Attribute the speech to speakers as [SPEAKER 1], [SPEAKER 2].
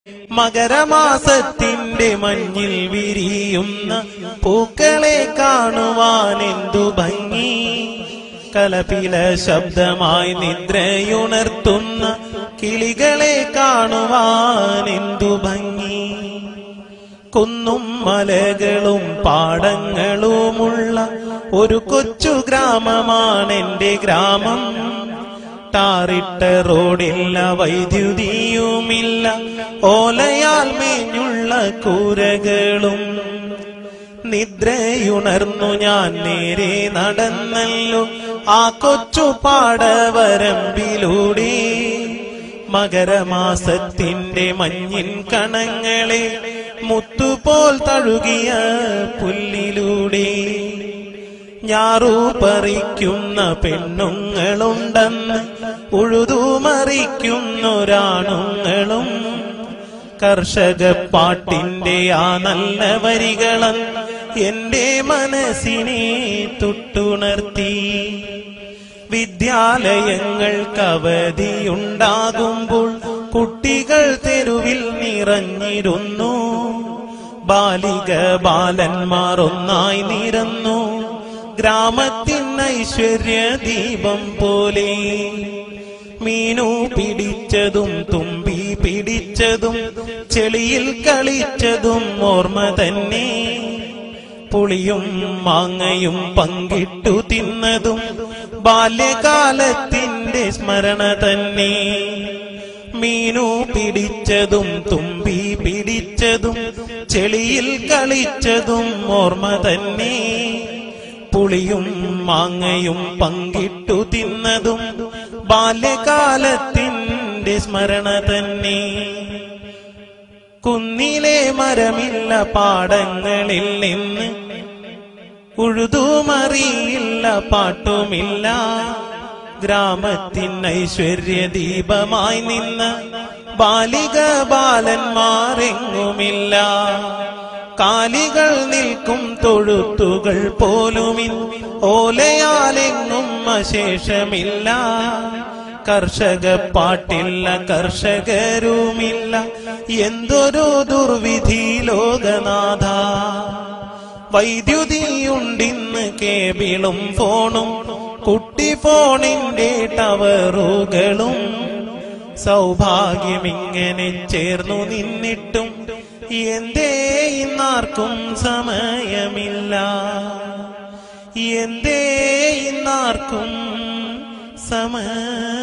[SPEAKER 1] മകരമാസത്തിന്റെ മഞ്ഞിൽ വിരിയുന്ന പൂക്കളെ കാണുവാൻ എന്തു ഭംഗി കലപില ശബ്ദമായി നിദ്രയുണർത്തുന്ന കിളികളെ കാണുവാൻ എന്തു ഭംഗി കുന്നും മലകളും പാടങ്ങളുമുള്ള ഒരു കൊച്ചു ഗ്രാമമാണ് എന്റെ ഗ്രാമം ടാറിട്ട റോഡില്ല വൈദ്യുതിയുമില്ല ഓലയാൽ മേഞ്ഞുള്ള കൂരകളും നിദ്രയുണർന്നു ഞാൻ നേരെ നടന്നല്ലോ ആ കൊച്ചു പാടവരമ്പിലൂടെ മകരമാസത്തിന്റെ മഞ്ഞിൻ കണങ്ങളെ മുത്തുപോൽ തഴുകിയ പുല്ലിലൂടെ ഞാറു പറിക്കുന്ന പെണ്ണുങ്ങളുണ്ടെന്ന് ഉഴുതുമറിക്കുന്നൊരാണുങ്ങളും കർഷക പാട്ടിന്റെ ആ നല്ല വരികളെന്ന് എന്റെ മനസ്സിനെ തൊട്ടുണർത്തി വിദ്യാലയങ്ങൾക്ക് അവധിയുണ്ടാകുമ്പോൾ കുട്ടികൾ തെരുവിൽ നിറഞ്ഞിരുന്നു ബാലിക ബാലന്മാർ ഒന്നായി നിരന്നു ഗ്രാമത്തിൻ ഐശ്വര്യ ദീപം പോലെ മീനു പിടിച്ചതും തുമ്പി പിടിച്ചതും ചെളിയിൽ കളിച്ചതും ഓർമ്മ തന്നെ പുളിയും മാങ്ങയും പങ്കിട്ടു തിന്നതും ബാല്യകാലത്തിന്റെ സ്മരണ തന്നെ മീനു പിടിച്ചതും തുമ്പി പിടിച്ചതും ചെളിയിൽ കളിച്ചതും ഓർമ്മ തന്നെ പുളിയും മാങ്ങയും പങ്കിട്ടു തിന്നതും ബാല്യകാലത്തിന്റെ സ്മരണ തന്നെ കുന്നിലെ മരമില്ല പാടങ്ങളിൽ നിന്ന് ഉഴുതുമറിയില്ല പാട്ടുമില്ല ഗ്രാമത്തിൻ ഐശ്വര്യ ദീപമായി നിന്ന് ബാലിക ബാലന്മാരെങ്ങുമില്ല കാലികൾ നിൽക്കും തൊഴുത്തുകൾ പോലുമിൻ ഓലയാലെങ്ങും അശേഷമില്ല കർഷക പാട്ടില്ല കർഷകരുമില്ല എന്തൊരു ദുർവിധി ലോകനാഥ വൈദ്യുതിയുണ്ടിന്ന് കേബിളും ഫോണും കുട്ടി ഫോണിന്റെ ടവറുകളും സൗഭാഗ്യമിങ്ങനെ ചേർന്നു നിന്നിട്ടും എന്തേ ഇന്നാർക്കും സമയമില്ല എന്തേ ഇന്നാർക്കും സമയമില്ല